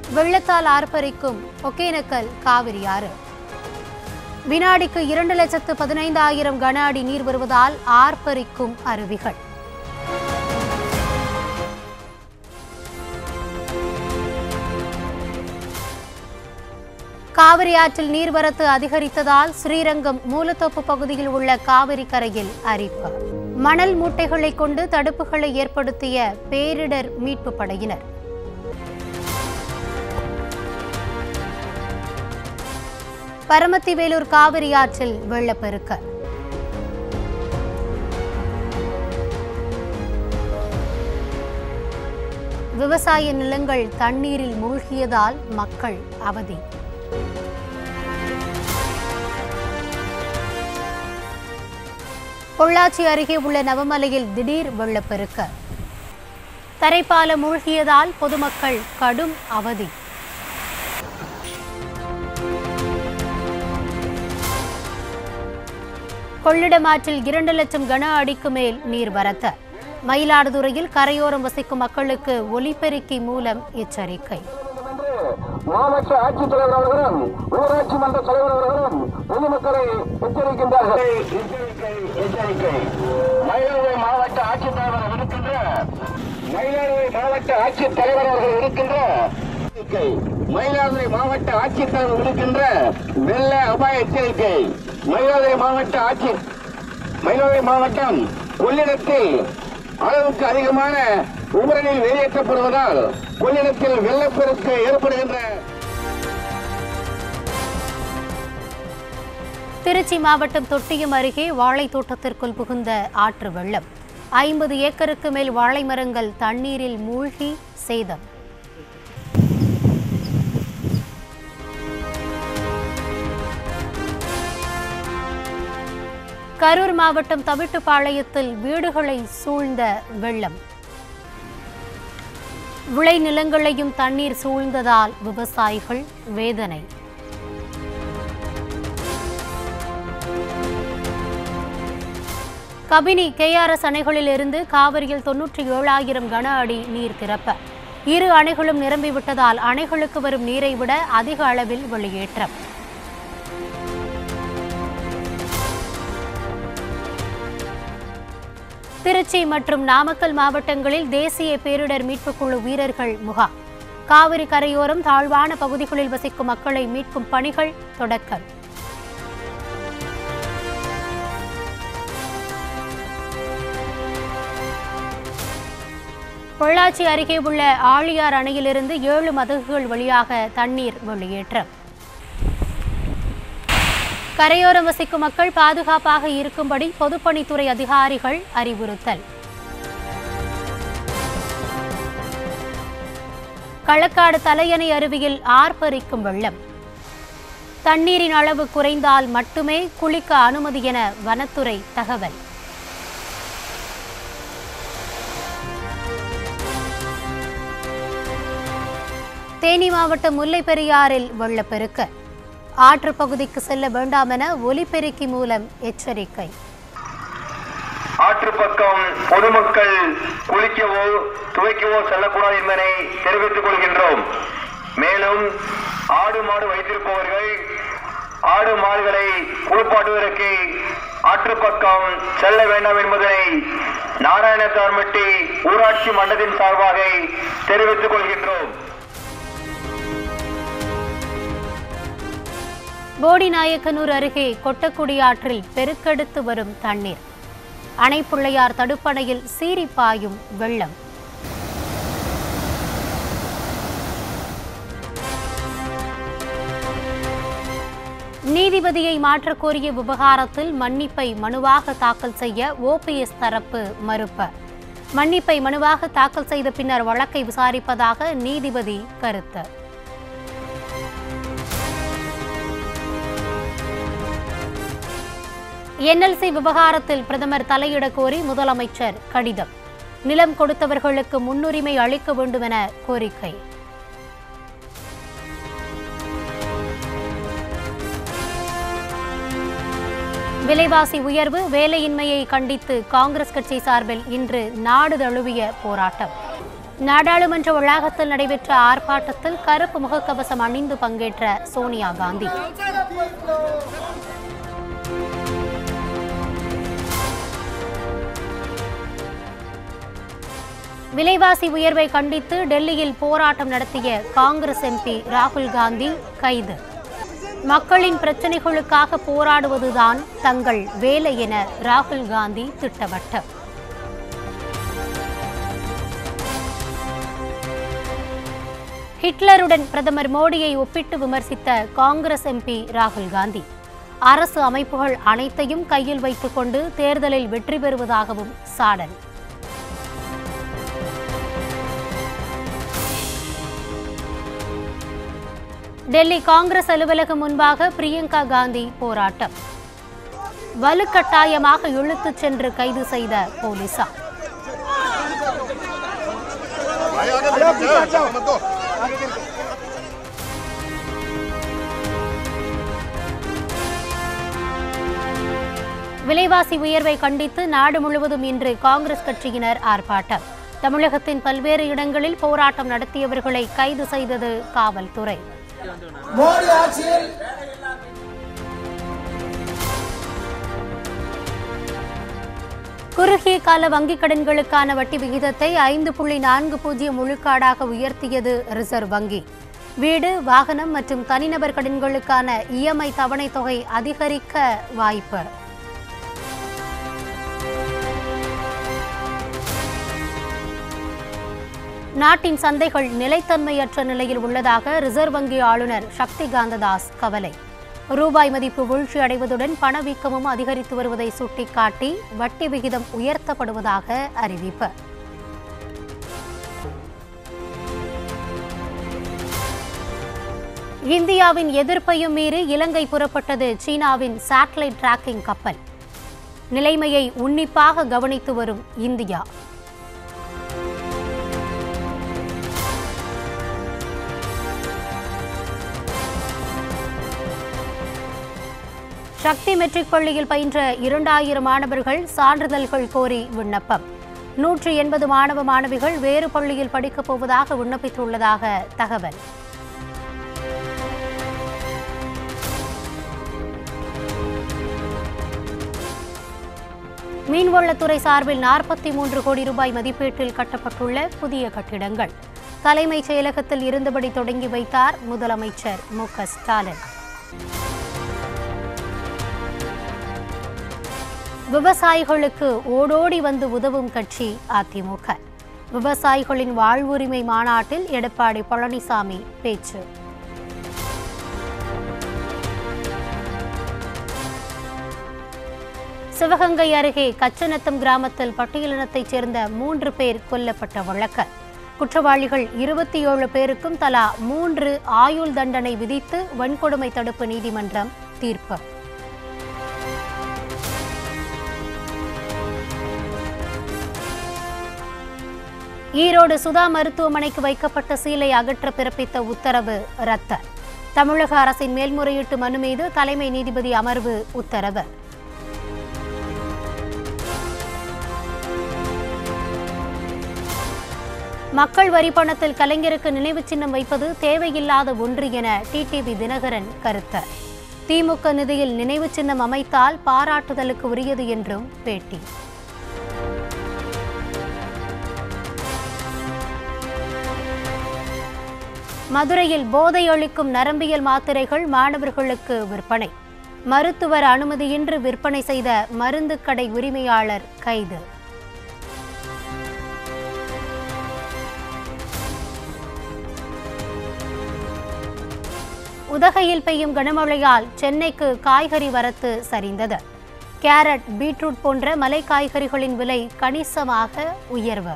வெள்ளத்தால் ஆர்ப்பரிக்கும் ஒகேனக்கல் காவிரி ஆறு வினாடிக்கு இரண்டு லட்சத்து பதினைந்தாயிரம் கன அடி நீர் வருவதால் ஆர்ப்பரிக்கும் அருவிகள் காவிரி ஆற்றில் நீர்வரத்து அதிகரித்ததால் ஸ்ரீரங்கம் மூலத்தோப்பு பகுதியில் உள்ள காவிரி கரையில் அரிப்பு மணல் மூட்டைகளை கொண்டு தடுப்புகளை ஏற்படுத்திய பேரிடர் மீட்பு படையினர் பரமத்திவேலூர் காவிரி ஆற்றில் வெள்ளப்பெருக்கு விவசாய நிலங்கள் தண்ணீரில் மூழ்கியதால் மக்கள் அவதி பொள்ளாச்சி அருகே உள்ள நவமலையில் திடீர் வெள்ளப்பெருக்கு தரைப்பாலம் மூழ்கியதால் பொதுமக்கள் கடும் அவதி கொள்ளிடம் ஆற்றில் இரண்டு லட்சம் கன அடிக்கு மேல் நீர்வரத்து மயிலாடுதுறையில் கரையோரம் வசிக்கும் மக்களுக்கு ஒலிபெருக்கி மூலம் எச்சரிக்கை மாவட்ட ஆட்சித்தலைவர் அவர்களும் ஊராட்சி மன்ற தலைவர் அவர்களும் பொதுமக்களை எச்சரிக்கின்றார்கள் எச்சரிக்கை எச்சரிக்கை மயிலாடுதுறை மாவட்ட ஆட்சித்தலைவர் இருக்கின்ற மயிலாடுதுறை மாவட்ட ஆட்சித்தலைவர் அவர்கள் இருக்கின்ற எச்சரிக்கை மயிலாடுதுறை மாவட்ட ஆட்சித்தலைவர் இருக்கின்ற வெள்ள அபாய எச்சரிக்கை மயிலாடுதுறை மாவட்ட ஆட்சி மயிலாடுதுறை மாவட்டம் கொள்ளிடத்தில் அளவுக்கு அதிகமான உபரிநீர் வெளியேற்றப்படுவதால் கொள்ளிடத்தில் வெள்ளப்பெருக்கு ஏற்படுகின்ற திருச்சி மாவட்டம் தொட்டியம் அருகே வாழைத் தோட்டத்திற்குள் புகுந்த ஆற்று வெள்ளம் ஐம்பது ஏக்கருக்கு மேல் வாழை மரங்கள் தண்ணீரில் மூழ்கி சேதம் கரூர் மாவட்டம் தவிட்டுப்பாளையத்தில் வீடுகளை சூழ்ந்த வெள்ளம் விளைநிலங்களையும் தண்ணீர் சூழ்ந்ததால் விவசாயிகள் வேதனை கபினி கேஆர்எஸ் அணைகளில் இருந்து காவிரியில் தொன்னூற்றி ஏழாயிரம் கன அடி நீர் திறப்ப இரு அணைகளும் நிரம்பிவிட்டதால் அணைகளுக்கு வரும் நீரை விட அதிக அளவில் வெளியேற்றம் திருச்சி மற்றும் நாமக்கல் மாவட்டங்களில் தேசிய பேரிடர் மீட்புக் குழு வீரர்கள் முகாம் காவிரி கரையோரம் தாழ்வான பகுதிகளில் வசிக்கும் மக்களை மீட்கும் பணிகள் தொடக்கம் பொள்ளாச்சி அருகே உள்ள ஆழியார் அணையிலிருந்து ஏழு மதகுகள் வழியாக தண்ணீர் வெளியேற்றம் கரையோரம் வசிக்கும் மக்கள் பாதுகாப்பாக இருக்கும்படி பொதுப்பணித்துறை அதிகாரிகள் அறிவுறுத்தல் களக்காடு தலையணை அருவியில் ஆர்ப்பரிக்கும் வெள்ளம் தண்ணீரின் அளவு குறைந்தால் மட்டுமே குளிக்க அனுமதி என வனத்துறை தகவல் தேனி மாவட்டம் முல்லைப்பெரியாறில் வெள்ளப்பெருக்கு ஆற்று பகுதிக்கு செல்ல வேண்டாம் என ஒலிபெருக்கி மூலம் எச்சரிக்கை ஆற்று பக்கம் பொதுமக்கள் குளிக்கவோ துவைக்கவோ செல்லக்கூடாது என்பதை தெரிவித்துக் கொள்கின்றோம் மேலும் ஆடு மாடு வைத்திருப்பவர்கள் ஆடு மாடுகளை குளிப்பாட்டுவதற்கு ஆற்று பக்கம் செல்ல வேண்டாம் என்பதனை நாராயணசார்மட்டி ஊராட்சி மன்றத்தின் சார்பாக தெரிவித்துக் கொள்கின்றோம் போடிநாயக்கனூர் அருகே கொட்டக்குடி ஆற்றில் பெருக்கெடுத்து வரும் தண்ணீர் அணைப்புள்ளையார் தடுப்பணையில் சீறி பாயும் வெள்ளம் நீதிபதியை மாற்றக் கோரிய விவகாரத்தில் மன்னிப்பை மனுவாக தாக்கல் செய்ய ஓபிஎஸ் தரப்பு மறுப்பு மன்னிப்பை மனுவாக தாக்கல் செய்த பின்னர் வழக்கை விசாரிப்பதாக நீதிபதி கருத்து என்எல்சி விவகாரத்தில் பிரதமர் தலையிட கோரி முதலமைச்சர் கடிதம் நிலம் கொடுத்தவர்களுக்கு முன்னுரிமை அளிக்க வேண்டும் என கோரிக்கை விலைவாசி உயர்வு வேலையின்மையை கண்டித்து காங்கிரஸ் கட்சி சார்பில் இன்று நாடு தழுவிய போராட்டம் நாடாளுமன்ற வளாகத்தில் நடைபெற்ற ஆர்ப்பாட்டத்தில் கருப்பு முகக்கவசம் அணிந்து பங்கேற்ற சோனியா காந்தி விலைவாசி உயர்வை கண்டித்து டெல்லியில் போராட்டம் நடத்திய காங்கிரஸ் எம்பி ராகுல் காந்தி கைது மக்களின் பிரச்சனைகளுக்காக போராடுவதுதான் தங்கள் வேலை என ராகுல் காந்தி திட்டவட்டம் ஹிட்லருடன் பிரதமர் மோடியை ஒப்பிட்டு விமர்சித்த காங்கிரஸ் எம்பி ராகுல் காந்தி அரசு அமைப்புகள் அனைத்தையும் கையில் வைத்துக்கொண்டு தேர்தலில் வெற்றி பெறுவதாகவும் சாடல் டெல்லி காங்கிரஸ் அலுவலகம் முன்பாக பிரியங்கா காந்தி போராட்டம் வலுக்கட்டாயமாக இழுத்துச் சென்று கைது செய்த போலீசார் விலைவாசி உயர்வை கண்டித்து நாடு முழுவதும் இன்று காங்கிரஸ் கட்சியினர் ஆர்ப்பாட்டம் தமிழகத்தின் பல்வேறு இடங்களில் போராட்டம் நடத்தியவர்களை கைது செய்தது காவல்துறை மோடி ஆட்சியில் குறுகிய கால வங்கிக் கடன்களுக்கான வட்டி விகிதத்தை ஐந்து புள்ளி நான்கு பூஜ்ஜியம் விழுக்காடாக உயர்த்தியது ரிசர்வ் வங்கி வீடு வாகனம் மற்றும் தனிநபர் கடன்களுக்கான இஎம்ஐ தவணை தொகை அதிகரிக்க வாய்ப்பு நாட்டின் சந்தைகள் நிலைத்தன்மையற்ற நிலையில் உள்ளதாக ரிசர்வ் வங்கி ஆளுநர் சக்தி காந்ததாஸ் கவலை ரூபாய் மதிப்பு வீழ்ச்சி அடைவதுடன் பணவீக்கமும் அதிகரித்து வருவதை சுட்டிக்காட்டி வட்டி விகிதம் உயர்த்தப்படுவதாக அறிவிப்பு இந்தியாவின் எதிர்ப்பையும் மீறி இலங்கை புறப்பட்டது சீனாவின் சேட்டலைட் டிராக்கிங் கப்பல் நிலைமையை உன்னிப்பாக கவனித்து வரும் இந்தியா சக்தி மெட்ரிக் பள்ளியில் பயின்ற இரண்டாயிரம் மாணவர்கள் சான்றிதழ்கள் கோரி விண்ணப்பம் நூற்றி எண்பது மாணவ மாணவிகள் வேறு பள்ளியில் படிக்கப் போவதாக விண்ணப்பித்துள்ளதாக தகவல் மீன்வளத்துறை சார்பில் நாற்பத்தி மூன்று கோடி ரூபாய் மதிப்பீட்டில் கட்டப்பட்டுள்ள புதிய கட்டிடங்கள் தலைமைச் செயலகத்தில் இருந்தபடி தொடங்கி வைத்தார் முதலமைச்சர் மு க ஸ்டாலின் விவசாயிகளுக்கு ஓடோடி வந்து உதவும் கட்சி அதிமுக விவசாயிகளின் வாழ்வுரிமை மாநாட்டில் எடப்பாடி பழனிசாமி பேச்சு சிவகங்கை அருகே கச்சநத்தம் கிராமத்தில் பட்டியலினத்தைச் சேர்ந்த மூன்று பேர் கொல்லப்பட்ட வழக்கு குற்றவாளிகள் இருபத்தி ஏழு பேருக்கும் தலா மூன்று ஆயுள் தண்டனை விதித்து வன்கொடுமை தடுப்பு நீதிமன்றம் தீர்ப்பு ஈரோடு சுதா மருத்துவமனைக்கு வைக்கப்பட்ட சீலை அகற்ற பிறப்பித்த உத்தரவு ரத்து தமிழக அரசின் மேல்முறையீட்டு மனு மீது தலைமை நீதிபதி அமர்வு உத்தரவு மக்கள் வரி பணத்தில் கலைஞருக்கு நினைவு சின்னம் வைப்பது தேவையில்லாத ஒன்று என டிடிவி தினகரன் கருத்து திமுக நிதியில் நினைவு சின்னம் அமைத்தால் பாராட்டுதலுக்கு உரியது என்றும் பேட்டி மதுரையில் போதை அளிக்கும் நரம்பியல் மாத்திரைகள் மாணவர்களுக்கு விற்பனை மருத்துவர் அனுமதியின்றி விற்பனை செய்த மருந்து கடை உரிமையாளர் கைது உதகையில் பெய்யும் கனமழையால் சென்னைக்கு காய்கறி வரத்து சரிந்தது கேரட் பீட்ரூட் போன்ற மலை காய்கறிகளின் விலை கணிசமாக உயர்வு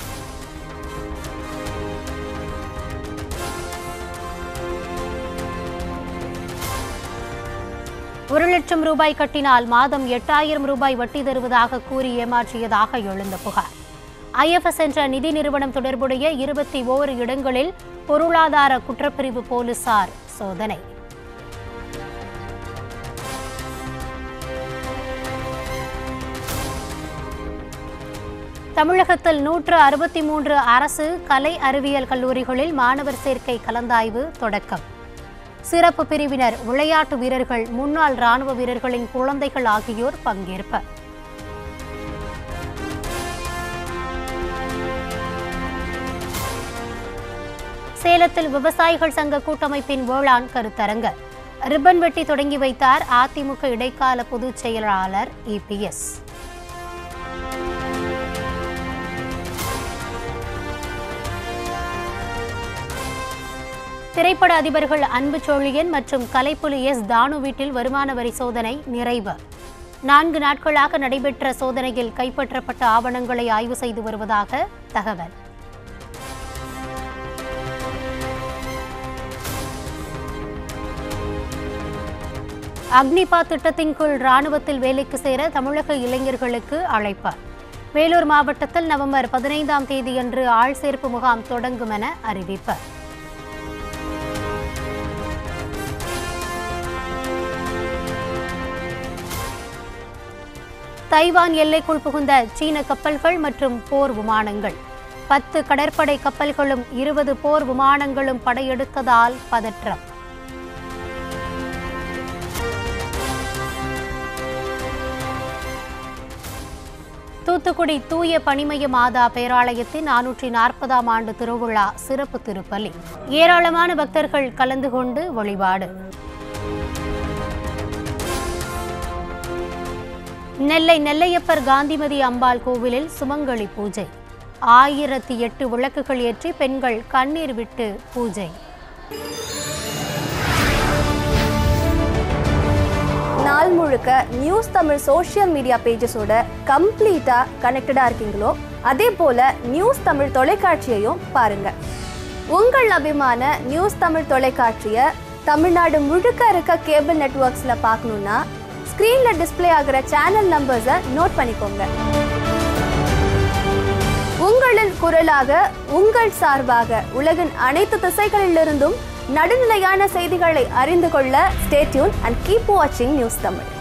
ஒரு லட்சம் ரூபாய் கட்டினால் மாதம் எட்டாயிரம் ரூபாய் வட்டி தருவதாக கூறி ஏமாற்றியதாக எழுந்த புகார் ஐஎஃப்எஸ் என்ற நிதி நிறுவனம் தொடர்புடைய இருபத்தி ஓரு இடங்களில் பொருளாதார குற்றப்பிரிவு போலீசார் சோதனை தமிழகத்தில் நூற்று அறுபத்தி மூன்று அரசு கலை அறிவியல் கல்லூரிகளில் மாணவர் சேர்க்கை கலந்தாய்வு தொடக்கம் சிறப்பு பிரிவினர் விளையாட்டு வீரர்கள் முன்னாள் ராணுவ வீரர்களின் குழந்தைகள் ஆகியோர் பங்கேற்பர் சேலத்தில் விவசாயிகள் சங்க கூட்டமைப்பின் வேளாண் கருத்தரங்க ரிப்பன் வெட்டி தொடங்கி வைத்தார் அதிமுக இடைக்கால பொதுச் செயலாளர் இபிஎஸ் திரைப்பட அதிபர்கள் அன்பு சோழியன் மற்றும் கலைப்புலி எஸ் தானு வீட்டில் வருமான வரி சோதனை நிறைவு நான்கு நாட்களாக நடைபெற்ற சோதனையில் கைப்பற்றப்பட்ட ஆவணங்களை ஆய்வு செய்து வருவதாக தகவல் அக்னிபாத் திட்டத்தின் கீழ் ராணுவத்தில் வேலைக்கு சேர தமிழக இளைஞர்களுக்கு அழைப்பு வேலூர் மாவட்டத்தில் நவம்பர் பதினைந்தாம் தேதியன்று ஆள் சேர்ப்பு முகாம் தொடங்கும் என அறிவிப்பு தைவான் எல்லைக்குள் புகுந்த சீன கப்பல்கள் மற்றும் போர் விமானங்கள் பத்து கடற்படை கப்பல்களும் இருபது போர் விமானங்களும் படையெடுத்ததால் பதற்றம் தூத்துக்குடி தூய பணிமய மாதா பேராலயத்தின் நானூற்றி நாற்பதாம் ஆண்டு திருவிழா சிறப்பு திருப்பலி ஏராளமான பக்தர்கள் கலந்து கொண்டு வழிபாடு நெல்லை நெல்லையப்பர் காந்திமதி அம்பாள் கோவிலில் சுமங்கலி பூஜை ஆயிரத்தி எட்டு விளக்குகள் ஏற்றி பெண்கள் கண்ணீர் விட்டு பூஜை நாள் முழுக்க நியூஸ் தமிழ் சோஷியல் மீடியா பேஜஸோட கம்ப்ளீட்டாக கனெக்டடாக இருக்கீங்களோ அதே போல் நியூஸ் தமிழ் தொலைக்காட்சியையும் பாருங்க உங்கள் அபிமான நியூஸ் தமிழ் தொலைக்காட்சியை தமிழ்நாடு முழுக்க இருக்க கேபிள் நெட்வொர்க்ஸில் பார்க்கணுன்னா ஸ்க்ரீனில் டிஸ்ப்ளே ஆகிற சேனல் நம்பர்ஸை நோட் பண்ணிக்கோங்க உங்களின் குரலாக உங்கள் சார்பாக உலகின் அனைத்து திசைகளிலிருந்தும் நடுநிலையான செய்திகளை அறிந்து கொள்ள ஸ்டேட்யூன் அண்ட் கீப் வாட்சிங் நியூஸ் தமிழ்